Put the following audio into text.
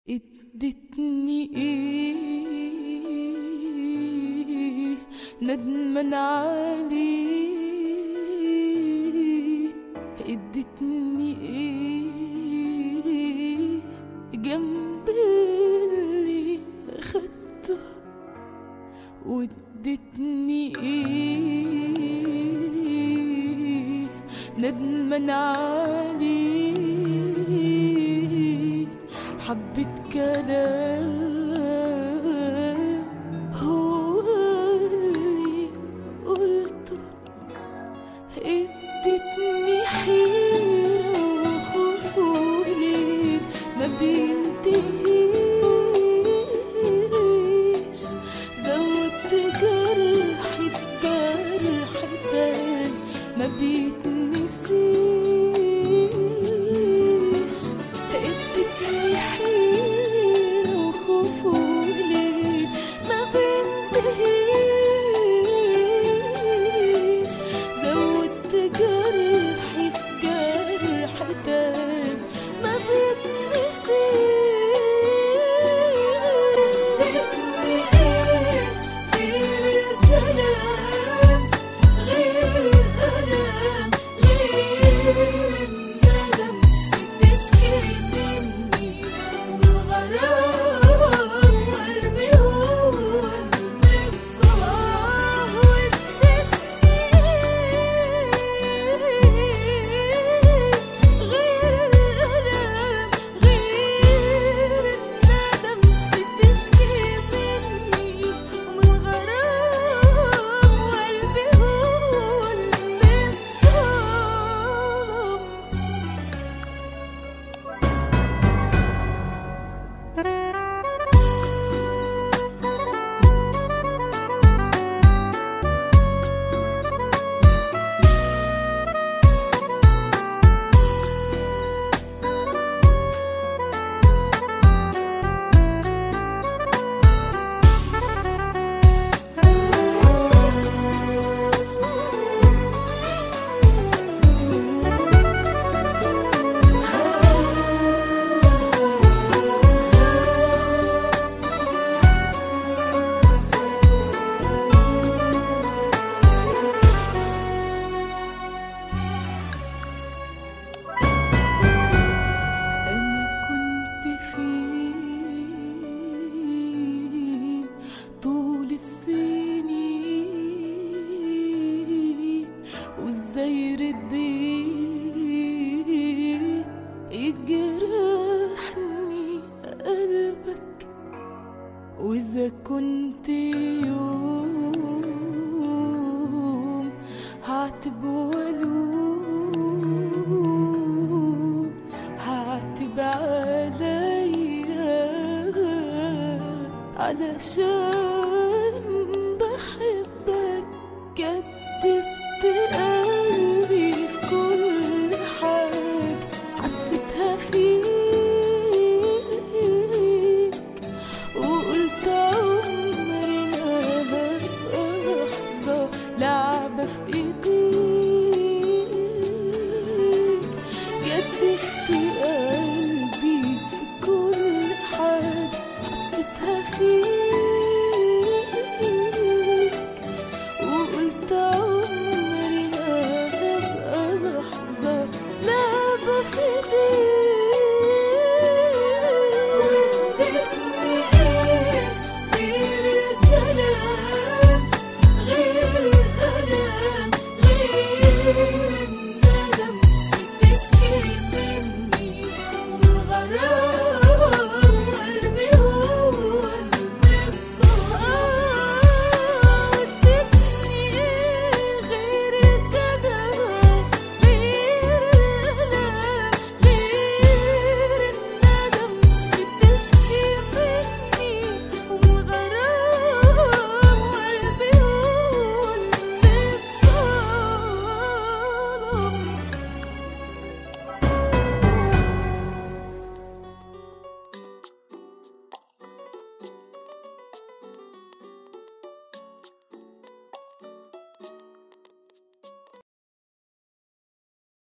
ادتني ايه ندمان عليه ادتني ايه جنب اللي خدته وادتني ايه ندمان عليه حبة كلام هو اللي قلته ادتني حيرة وخوف وليل ما بينتهيش زودت جرحي بجرح تاني ما بيتنسيش ادتني حيرة وخوف وليل ما بينتهيش زودت جرحي بجرح تاني ما بيتنسيش غير الكلام غير الألم غير الندم بتشكي مني ومن الغرام قلبي هو المفتاح وادتني غير الألم غير الندم بتشكي مني ومن الغرام قلبي هو المفتاح أنا كنت فين طول السنين وازاي رديت يجرحني قلبك وإذا كنت يوم هعتب والوم هعتب عليا علشان بحبك كدبت قلبي في كل حاجة حسيتها فيك وقلت عمري ما هبقى لحظة لعبة في ايديك جددت قلبي في كل حاجة حسيتها فيك وقلت عمري ما هبقى لحظة لعبة في ايديك